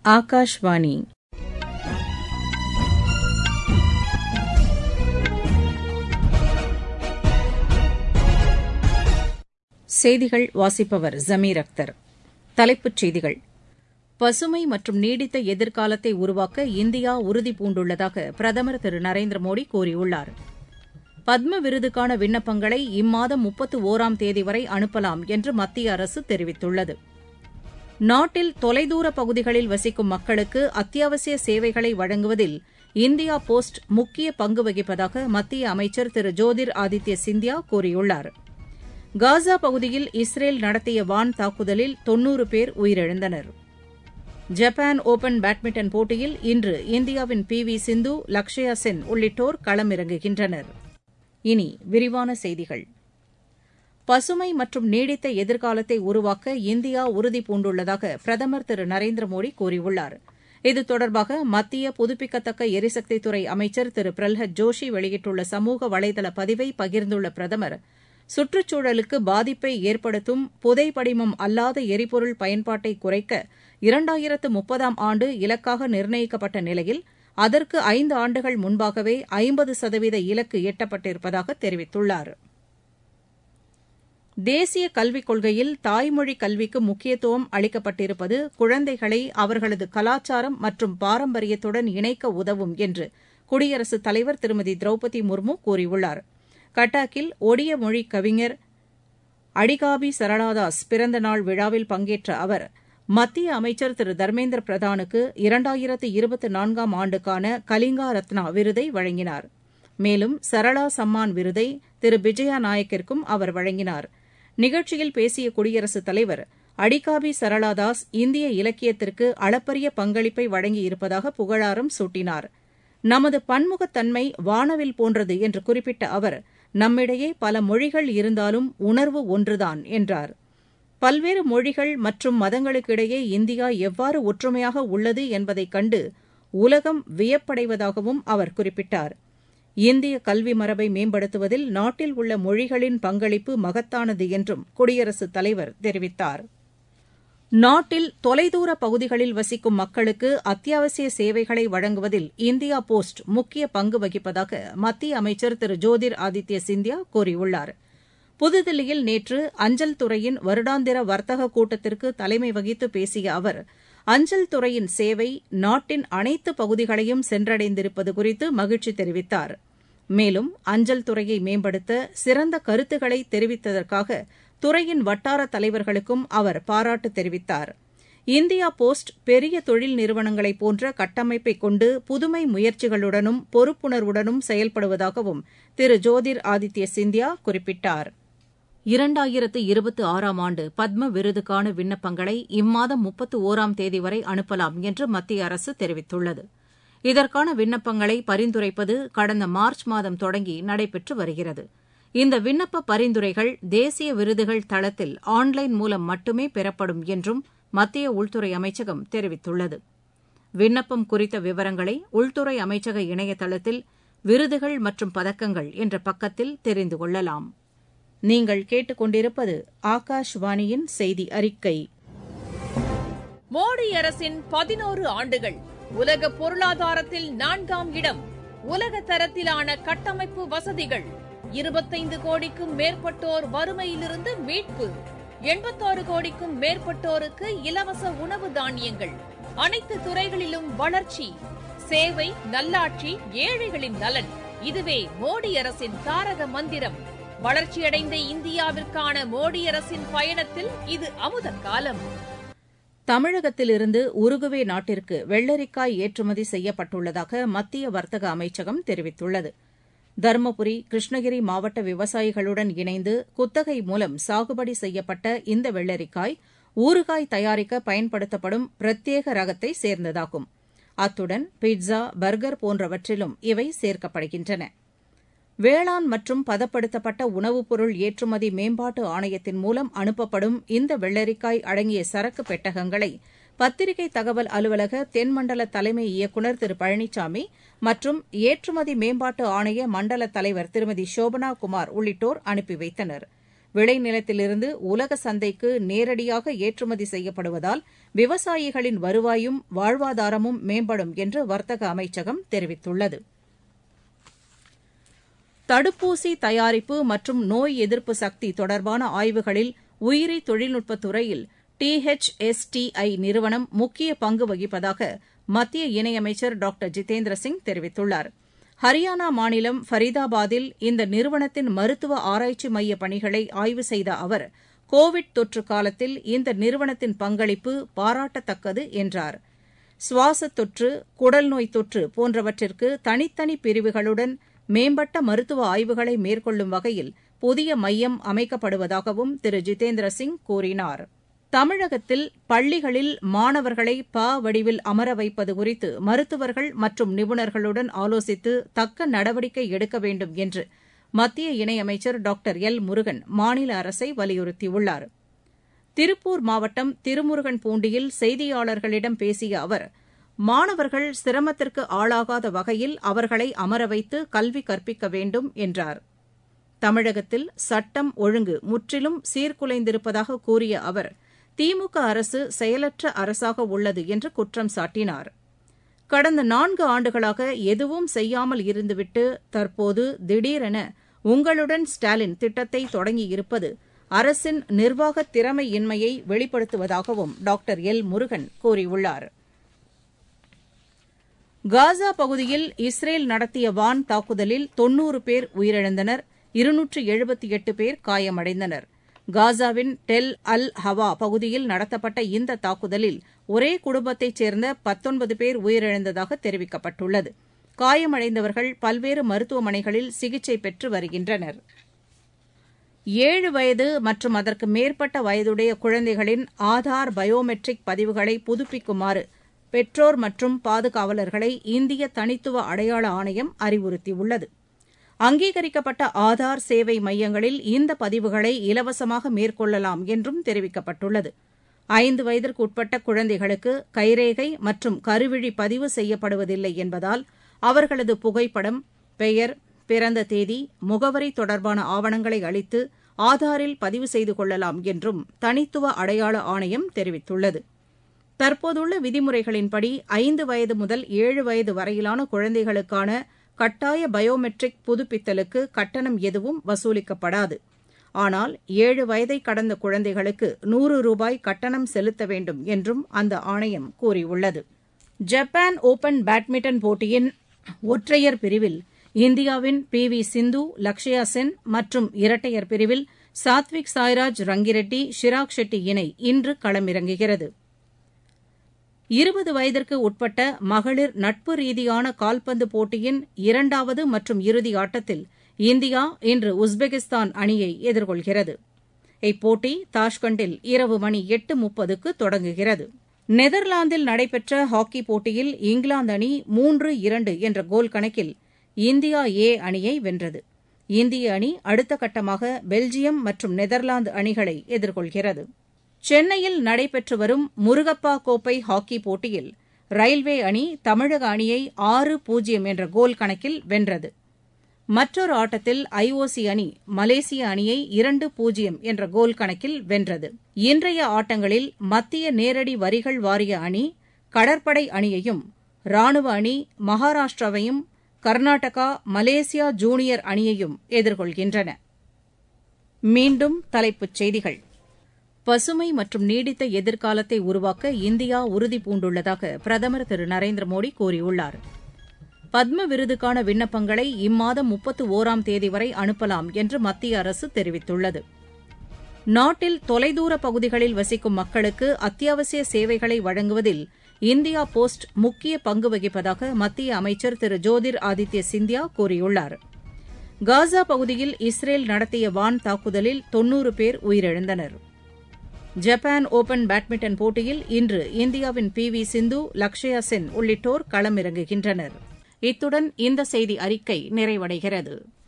ஆகாஷ்வாணி செய்திகள் வாசிப்பவர் ஜமீர் அக்தர் தலைப்புச் செய்திகள் பசுமை மற்றும் நீடித்த எதிர்காலத்தை உருவாக்க இந்தியா உறுதிபூண்டுள்ளதாக பிரதமர் திரு நரேந்திர மோடி கூறியுள்ளார் பத்ம விருதுக்கான விண்ணப்பங்களை இம்மாதம் முப்பத்து ஒராம் தேதி வரை அனுப்பலாம் என்று மத்திய அரசு தெரிவித்துள்ளது நாட்டில் தொலைதூர பகுதிகளில் வசிக்கும் மக்களுக்கு அத்தியாவசிய சேவைகளை வழங்குவதில் இந்தியா போஸ்ட் முக்கிய பங்கு வகிப்பதாக மத்திய அமைச்சர் திரு ஜோதிர் ஆதித்ய சிந்தியா கூறியுள்ளார் காசா பகுதியில் இஸ்ரேல் நடத்திய வான் தாக்குதலில் தொன்னூறு பேர் உயிரிழந்தனர் ஜப்பான் ஒபன் பேட்மிண்டன் போட்டியில் இன்று இந்தியாவின் P V Sindhu Lakshya Sen உள்ளிட்டோர் களமிறங்குகின்றனர் இனி விரிவான செய்திகள் பசுமை மற்றும் நீடித்த எதிர்காலத்தை உருவாக்க இந்தியா உறுதிபூண்டுள்ளதாக பிரதமர் திரு நரேந்திர மோடி கூறியுள்ளார் இது தொடர்பாக மத்திய புதுப்பிக்கத்தக்க எரிசக்தித்துறை அமைச்சர் திரு பிரல்ஹத் ஜோஷி வெளியிட்டுள்ள சமூக வலைதள பதிவை பகிர்ந்துள்ள பிரதமர் சுற்றுச்சூழலுக்கு பாதிப்பை ஏற்படுத்தும் புதைப்படிமம் அல்லாத எரிபொருள் பயன்பாட்டை குறைக்க இரண்டாயிரத்து முப்பதாம் ஆண்டு இலக்காக நிர்ணயிக்கப்பட்ட நிலையில் அதற்கு ஐந்து ஆண்டுகள் முன்பாகவே ஐம்பது சதவீத இலக்கு எட்டப்பட்டிருப்பதாக தெரிவித்துள்ளார் தேசிய கல்விக் கொள்கையில் தாய்மொழி கல்விக்கு முக்கியத்துவம் அளிக்கப்பட்டிருப்பது குழந்தைகளை அவர்களது கலாச்சாரம் மற்றும் பாரம்பரியத்துடன் இணைக்க உதவும் என்று குடியரசுத் தலைவர் திருமதி திரௌபதி முர்மு கூறியுள்ளார் கட்டாக்கில் ஒடிய மொழி கவிஞர் அடிகாபி சரளாதாஸ் பிறந்த நாள் விழாவில் பங்கேற்ற அவர் மத்திய அமைச்சர் திரு தர்மேந்திர பிரதானுக்கு இரண்டாயிரத்து இருபத்தி நான்காம் ஆண்டுக்கான கலிங்கா ரத்னா விருதை வழங்கினார் மேலும் சரளா சம்மான் விருதை திரு விஜயா நாயக்கிற்கும் அவர் வழங்கினார் நிகழ்ச்சியில் பேசிய குடியரசுத் தலைவர் அடிகாபி சரளாதாஸ் இந்திய இலக்கியத்திற்கு அளப்பரிய பங்களிப்பை வழங்கியிருப்பதாக புகழாரம் சூட்டினார் நமது பன்முகத்தன்மை வானவில் போன்றது என்று குறிப்பிட்ட அவர் நம்மிடையே பல மொழிகள் இருந்தாலும் உணர்வு ஒன்றுதான் என்றார் பல்வேறு மொழிகள் மற்றும் மதங்களுக்கிடையே இந்தியா எவ்வாறு ஒற்றுமையாக உள்ளது என்பதைக் கண்டு உலகம் வியப்படைவதாகவும் அவர் குறிப்பிட்டார் இந்திய கல்வி மரபை மேம்படுத்துவதில் நாட்டில் உள்ள மொழிகளின் பங்களிப்பு மகத்தானது என்றும் குடியரசுத் தலைவர் தெரிவித்தார் நாட்டில் தொலைதூர பகுதிகளில் வசிக்கும் மக்களுக்கு அத்தியாவசிய சேவைகளை வழங்குவதில் இந்தியா போஸ்ட் முக்கிய பங்கு வகிப்பதாக மத்திய அமைச்சர் திரு ஜோதிர் ஆதித்ய சிந்தியா கூறியுள்ளார் புதுதில்லியில் நேற்று அஞ்சல் துறையின் வருடாந்திர வர்த்தக கூட்டத்திற்கு தலைமை வகித்து பேசிய அவர் அஞ்சல் துறையின் சேவை நாட்டின் அனைத்து பகுதிகளையும் சென்றடைந்திருப்பது குறித்து மகிழ்ச்சி தெரிவித்தார் மேலும் அஞ்சல் துறையை மேம்படுத்த சிறந்த கருத்துக்களை தெரிவித்ததற்காக துறையின் வட்டார தலைவர்களுக்கும் அவர் பாராட்டு தெரிவித்தார் இந்தியா போஸ்ட் பெரிய தொழில் நிறுவனங்களைப் போன்ற கட்டமைப்பை கொண்டு புதுமை முயற்சிகளுடனும் பொறுப்புணர்வுடனும் செயல்படுவதாகவும் திரு ஜோதிர் ஆதித்ய சிந்தியா குறிப்பிட்டார் இரண்டாயிரத்து இருபத்தி ஆறாம் ஆண்டு பத்ம விருதுக்கான விண்ணப்பங்களை இம்மாதம் முப்பத்து ஒராம் தேதி வரை அனுப்பலாம் என்று மத்திய அரசு தெரிவித்துள்ளது இதற்கான விண்ணப்பங்களை பரிந்துரைப்பது கடந்த மார்ச் மாதம் தொடங்கி நடைபெற்று வருகிறது இந்த விண்ணப்ப பரிந்துரைகள் தேசிய விருதுகள் தளத்தில் ஆன்லைன் மூலம் மட்டுமே பெறப்படும் என்றும் மத்திய உள்துறை அமைச்சகம் தெரிவித்துள்ளது விண்ணப்பம் குறித்த விவரங்களை உள்துறை அமைச்சக இணையதளத்தில் விருதுகள் மற்றும் பதக்கங்கள் என்ற பக்கத்தில் தெரிந்து கொள்ளலாம் நீங்கள் கேட்டுக்கொண்டிருப்பது ஆகாஷ்வாணியின் செய்தி அறிக்கை மோடி அரசின் பதினோரு ஆண்டுகள் உலக பொருளாதாரத்தில் நான்காம் இடம் உலக தரத்திலான கட்டமைப்பு வசதிகள் இருபத்தைந்து கோடிக்கும் மேற்பட்டோர் வறுமையிலிருந்து மீட்பு எண்பத்தாறு கோடிக்கும் மேற்பட்டோருக்கு இலவச உணவு தானியங்கள் அனைத்து துறைகளிலும் வளர்ச்சி சேவை நல்லாட்சி ஏழைகளின் நலன் இதுவே மோடி அரசின் தாரக மந்திரம் வளர்ச்சியடைந்த இந்தியாவிற்கான மோடி அரசின் பயணத்தில் இது அமுத காலம் தமிழகத்திலிருந்து உருகுவே நாட்டிற்கு வெள்ளரிக்காய் ஏற்றுமதி செய்யப்பட்டுள்ளதாக மத்திய வர்த்தக அமைச்சகம் தெரிவித்துள்ளது தருமபுரி கிருஷ்ணகிரி மாவட்ட விவசாயிகளுடன் இணைந்து குத்தகை மூலம் சாகுபடி செய்யப்பட்ட இந்த வெள்ளரிக்காய் ஊறுகாய் தயாரிக்க பயன்படுத்தப்படும் பிரத்யேக ரகத்தை சேர்ந்ததாகும் அத்துடன் பிட்சா பர்கர் போன்றவற்றிலும் இவை சேர்க்கப்படுகின்றன வேளாண் மற்றும் பதப்படுத்தப்பட்ட உணவுப் பொருள் ஏற்றுமதி மேம்பாட்டு ஆணையத்தின் மூலம் அனுப்பப்படும் இந்த வெள்ளரிக்காய் அடங்கிய சரக்கு பெட்டகங்களை பத்திரிகை தகவல் அலுவலக தென்மண்டல தலைமை இயக்குநர் திரு பழனிசாமி மற்றும் ஏற்றுமதி மேம்பாட்டு ஆணைய மண்டல தலைவர் திருமதி சோபனா குமார் உள்ளிட்டோர் அனுப்பி வைத்தனர் விளைநிலத்திலிருந்து உலக சந்தைக்கு நேரடியாக ஏற்றுமதி செய்யப்படுவதால் விவசாயிகளின் வருவாயும் வாழ்வாதாரமும் மேம்படும் என்று வர்த்தக அமைச்சகம் தெரிவித்துள்ளது தடுப்பூசி தயாரிப்பு மற்றும் நோய் எதிர்ப்பு சக்தி தொடர்பான ஆய்வுகளில் உயிரி தொழில்நுட்பத் துறையில் டிஹெச்எஸ்டிஐ நிறுவனம் முக்கிய பங்கு வகிப்பதாக மத்திய இணையமைச்சர் டாக்டர் ஜிதேந்திர சிங் தெரிவித்துள்ளார் ஹரியானா மாநிலம் ஃபரிதாபாத்தில் இந்த நிறுவனத்தின் மருத்துவ ஆராய்ச்சி மைய பணிகளை ஆய்வு செய்த அவர் கோவிட் தொற்று காலத்தில் இந்த நிறுவனத்தின் பங்களிப்பு பாராட்டத்தக்கது என்றார் சுவாச தொற்று குடல்நோய் தொற்று போன்றவற்றிற்கு தனித்தனி பிரிவுகளுடன் மேம்பட்ட மருத்துவ ஆய்வுகளை மேற்கொள்ளும் வகையில் புதிய மையம் அமைக்கப்படுவதாகவும் திரு ஜிதேந்திர சிங் கூறினார் தமிழகத்தில் பள்ளிகளில் மாணவர்களை ப வடிவில் அமர வைப்பது குறித்து மருத்துவர்கள் மற்றும் நிபுணர்களுடன் ஆலோசித்து தக்க நடவடிக்கை எடுக்க வேண்டும் என்று மத்திய இணையமைச்சர் டாக்டர் எல் முருகன் மாநில அரசை வலியுறுத்தியுள்ளார் திருப்பூர் மாவட்டம் திருமுருகன் பூண்டியில் செய்தியாளர்களிடம் பேசிய அவர் மாணவர்கள் சிரமத்திற்கு ஆளாகாத வகையில் அவர்களை அமர வைத்து கல்வி கற்பிக்க வேண்டும் என்றார் தமிழகத்தில் சட்டம் ஒழுங்கு முற்றிலும் சீர்குலைந்திருப்பதாக கூறிய அவர் திமுக அரசு செயலற்ற அரசாக உள்ளது என்று குற்றம் சாட்டினார் கடந்த நான்கு ஆண்டுகளாக எதுவும் செய்யாமல் இருந்துவிட்டு தற்போது திடீரென உங்களுடன் ஸ்டாலின் திட்டத்தை தொடங்கியிருப்பது அரசின் நிர்வாக திறமையின்மையை வெளிப்படுத்துவதாகவும் டாக்டர் எல் முருகன் கூறியுள்ளார் காசா பகுதியில் இஸ்ரேல் நடத்திய வான் தாக்குதலில் தொன்னூறு பேர் உயிரிழந்தனர் இருநூற்று எழுபத்தி எட்டு பேர் காயமடைந்தனர் காசாவின் டெல் அல் ஹவா பகுதியில் நடத்தப்பட்ட இந்த தாக்குதலில் ஒரே குடும்பத்தைச் சேர்ந்த பத்தொன்பது பேர் உயிரிழந்ததாக தெரிவிக்கப்பட்டுள்ளது காயமடைந்தவர்கள் பல்வேறு மருத்துவமனைகளில் சிகிச்சை பெற்று வருகின்றனர் ஏழு வயது மற்றும் அதற்கு மேற்பட்ட வயதுடைய குழந்தைகளின் ஆதார் பயோமெட்ரிக் பதிவுகளை புதுப்பிக்குமாறு பெற்றோர் மற்றும் பாதுகாவலர்களை இந்திய தனித்துவ அடையாள ஆணையம் அறிவுறுத்தியுள்ளது அங்கீகரிக்கப்பட்ட ஆதார் சேவை மையங்களில் இந்த பதிவுகளை இலவசமாக மேற்கொள்ளலாம் என்றும் தெரிவிக்கப்பட்டுள்ளது ஐந்து வயதிற்கு உட்பட்ட குழந்தைகளுக்கு கைரேகை மற்றும் கருவிழி பதிவு செய்யப்படுவதில்லை என்பதால் அவர்களது புகைப்படம் பெயர் பிறந்த தேதி முகவரி தொடர்பான ஆவணங்களை அளித்து ஆதாரில் பதிவு செய்து கொள்ளலாம் என்றும் தனித்துவ அடையாள ஆணையம் தெரிவித்துள்ளது தற்போதுள்ள விதிமுறைகளின்படி ஐந்து வயது முதல் ஏழு வயது வரையிலான குழந்தைகளுக்கான கட்டாய பயோமெட்ரிக் புதுப்பித்தலுக்கு கட்டணம் எதுவும் வசூலிக்கப்படாது ஆனால் ஏழு வயதை கடந்த குழந்தைகளுக்கு நூறு ரூபாய் கட்டணம் செலுத்த வேண்டும் என்றும் அந்த ஆணையம் கூறியுள்ளது ஜப்பான் ஒபன் பேட்மிண்டன் போட்டியின் ஒற்றையர் பிரிவில் இந்தியாவின் P V Sindhu Lakshya Sen மற்றும் இரட்டையர் பிரிவில் சாத்விக் சாய்ராஜ் ரங்கிரெட்டி ஷிராக் ஷெட்டி இணை இன்று களமிறங்குகிறது இருபது வயதிற்கு உட்பட்ட மகளிர் நட்பு ரீதியான கால்பந்து போட்டியின் இரண்டாவது மற்றும் இறுதி ஆட்டத்தில் இந்தியா இன்று உஸ்பெகிஸ்தான் அணியை எதிர்கொள்கிறது இப்போட்டி தாஷ்கண்டில் இரவு மணி எட்டு முப்பதுக்கு தொடங்குகிறது நெதர்லாந்தில் நடைபெற்ற ஹாக்கி போட்டியில் இங்கிலாந்து அணி மூன்று இரண்டு என்ற கோல் கணக்கில் இந்தியா ஏ அணியை வென்றது இந்திய அணி அடுத்த கட்டமாக பெல்ஜியம் மற்றும் நெதர்லாந்து அணிகளை எதிர்கொள்கிறது சென்னையில் நடைபெற்று வரும் முருகப்பா கோப்பை ஹாக்கி போட்டியில் ரயில்வே அணி தமிழக அணியை ஆறு பூஜ்ஜியம் என்ற கோல் கணக்கில் வென்றது மற்றொரு ஆட்டத்தில் ஐஓசி அணி மலேசிய அணியை இரண்டு பூஜ்ஜியம் என்ற கோல் கணக்கில் வென்றது இன்றைய ஆட்டங்களில் மத்திய நேரடி வரிகள் வாரிய அணி கடற்படை அணியையும் ராணுவ அணி மகாராஷ்டிராவையும் கர்நாடகா மலேசியா ஜூனியர் அணியையும் எதிர்கொள்கின்றன மீண்டும் தலைப்புச் செய்திகள் பசுமை மற்றும் நீடித்த எதிர்காலத்தை உருவாக்க இந்தியா உறுதி பூண்டுள்ளதாக பிரதமர் திரு நரேந்திர மோடி கூறியுள்ளார் பத்ம விருதுக்கான விண்ணப்பங்களை இம்மாதம் முப்பத்து ஒராம் தேதி வரை அனுப்பலாம் என்று மத்திய அரசு தெரிவித்துள்ளது நாட்டில் தொலைதூர பகுதிகளில் வசிக்கும் மக்களுக்கு அத்தியாவசிய சேவைகளை வழங்குவதில் இந்தியா போஸ்ட் முக்கிய பங்கு வகிப்பதாக மத்திய அமைச்சர் திரு ஜோதிர் ஆதித்ய சிந்தியா கூறியுள்ளார் காசா பகுதியில் இஸ்ரேல் நடத்திய வான் தாக்குதலில் தொன்னூறு பேர் உயிரிழந்தனர் ஜப்பான் ஒபன் பேட்மிண்டன் போட்டியில் இன்று இந்தியாவின் P V Sindhu Lakshya Sen உள்ளிட்டோர் களமிறங்குகின்றனர் இத்துடன் இந்த செய்தி அறிக்கை நிறைவடைகிறது